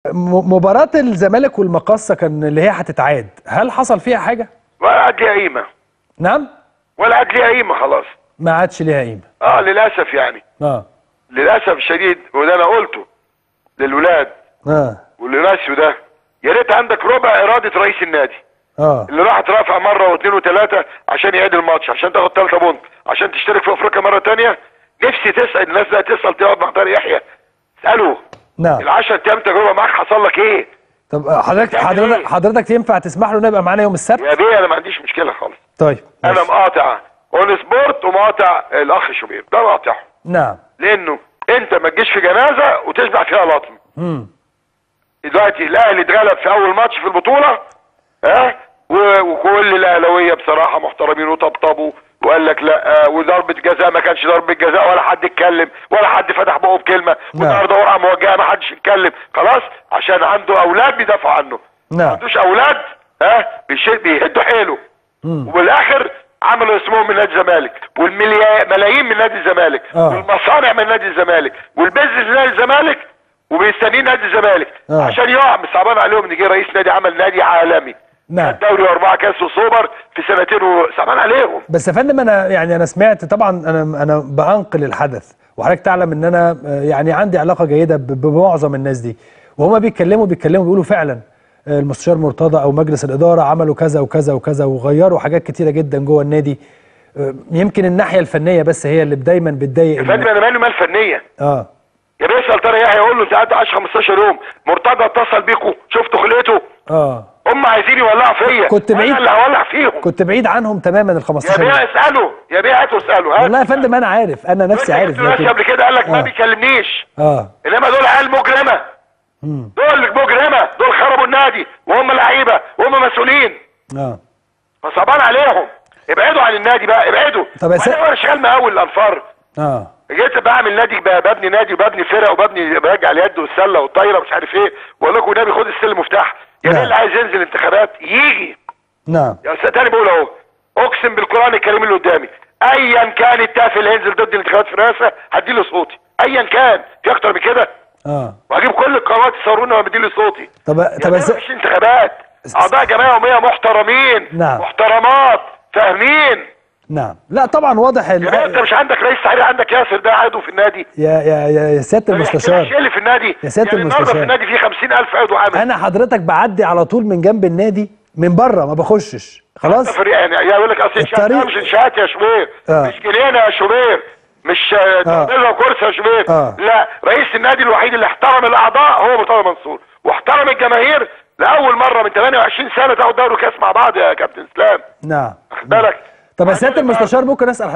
م- مباراة الزمالك والمقصة كان اللي هي هتتعاد هل حصل فيها حاجة؟ ولا عاد ليها قيمه نعم ولا عاد ليها قيمه خلاص ما عادش ليها قيمة اه للاسف يعني اه للاسف الشديد وده انا قلته للولاد اه والراسيو ده يا ريت عندك ربع اراده رئيس النادي اه اللي راح رافع مره واثنين وثلاثه عشان يعيد الماتش عشان تاخد ثلاثه بونت عشان تشترك في افريقيا مره ثانيه نفسي تسال الناس ده تسال تقعد مع طارق يحيى اساله نعم العشر ايام تجربه معاك حصل لك ايه؟ طب آه، حضرتك يعني حضرتك إيه؟ حضرتك ينفع تسمح له انه يبقى معانا يوم السبت؟ يا بيه انا ما عنديش مشكله خالص طيب انا ماشي. مقاطع اون سبورت ومقاطع الاخ شوبير ده مقاطعه نعم لانه انت ما تجيش في جنازه وتشبع فيها لطم امم دلوقتي الاهلي اتغلب في اول ماتش في البطوله ها و- وكل الاهلاويه بصراحه محترمين وطبطبوا وقال لك لا وضربه جزاء ما كانش ضربه جزاء ولا حد اتكلم ولا حد فتح بقه بكلمه نعم. والنهارده ورقه موجهه ما حدش يتكلم خلاص عشان عنده اولاد بيدافعوا عنه ما نعم عندوش اولاد ها بيش- بيهدوا حيله مم. وبالاخر عملوا اسمهم من نادي الزمالك والملايين من نادي الزمالك آه. والمصانع من نادي الزمالك والبيزنس من نادي الزمالك وبيستنين نادي الزمالك آه. عشان يقع مش صعبان عليهم ان جه رئيس نادي عمل نادي عالمي نعم خد دوري واربعه كاس وسوبر في سنتين وصعبان عليهم بس يا فندم انا يعني انا سمعت طبعا انا انا بانقل الحدث وحضرتك تعلم ان انا آه، يعني عندي علاقه جيده ب- بمعظم الناس دي وهما بيتكلموا بيتكلموا بيقولوا فعلا آه، المستشار مرتضى او مجلس الاداره عملوا كذا وكذا وكذا وغيروا حاجات كتيره جدا جوه النادي آه، يمكن الناحيه الفنيه بس هي اللي دايما بتضايق يا فندم ال- انا مالي مال فنيه اه يا باشا طارق يحيى يقول له انت قاعد 10 15 يوم مرتضى اتصل بيكم شفتوا خلقته اه هم عايزين يولعوا فيا كنت بعيد. انا اللي هولع فيهم كنت بعيد عنهم تماما ال يا 15 بيه يوم. اساله يا بيه هاتوا اساله هات والله يا فندم انا عارف انا نفسي انت عارف جبت ناس لكن قبل كده قال لك ما آه. بيكلمنيش اه انما دول عيال مجرمه امم دول مجرمه دول خربوا النادي وهم لعيبه وهم مسؤولين اه فصعبان عليهم ابعدوا عن النادي بقى ابعدوا طب يا سيد- وانا شغال مقاول الانفار اه جيت بعمل نادي ب- ببني نادي وببني فرق وببني برجع اليد والسله والطايره ومش عارف ايه واقول لكم نبي خد السلم مفتاح يا نعم. مين اللي عايز ينزل انتخابات يجي نعم يا استاذ تاني بقول اهو اقسم بالقران الكريم اللي قدامي ايا كان التافه اللي هينزل ضد الانتخابات في الرئاسه هديله صوتي ايا كان في اكتر من كده اه وهجيب كل القنوات يصورونا وانا بديله صوتي طب طب طب إز- مفيش انتخابات اعضاء جمعيه يوميه محترمين نعم. محترمات فاهمين نعم لا طبعا واضح ال... يا بيه انت مش عندك رئيس تحرير عندك ياسر ده عضو في النادي يا يا يا يا سياده ما المستشار بيحكيلكش ايه اللي في النادي يا سيادة يعني النهارده المستشار. في النادي فيه 50000 عضو عامل انا حضرتك بعدي على طول من جنب النادي من بره ما بخشش خلاص فريق يعني يقول لك اصل انشاءات الطريق- ده مش انشاءات يا شوبير آه. مش جنينه يا شوبير مش آه، ترابيزه وكرسي يا شوبير آه. لا رئيس النادي الوحيد اللي احترم الاعضاء هو مرتضى منصور واحترم الجماهير لاول مره من 28 سنه تاخد دوري كاس مع بعض يا كابتن اسلام نعم واخد بالك طب يا سياده المستشار ممكن اسال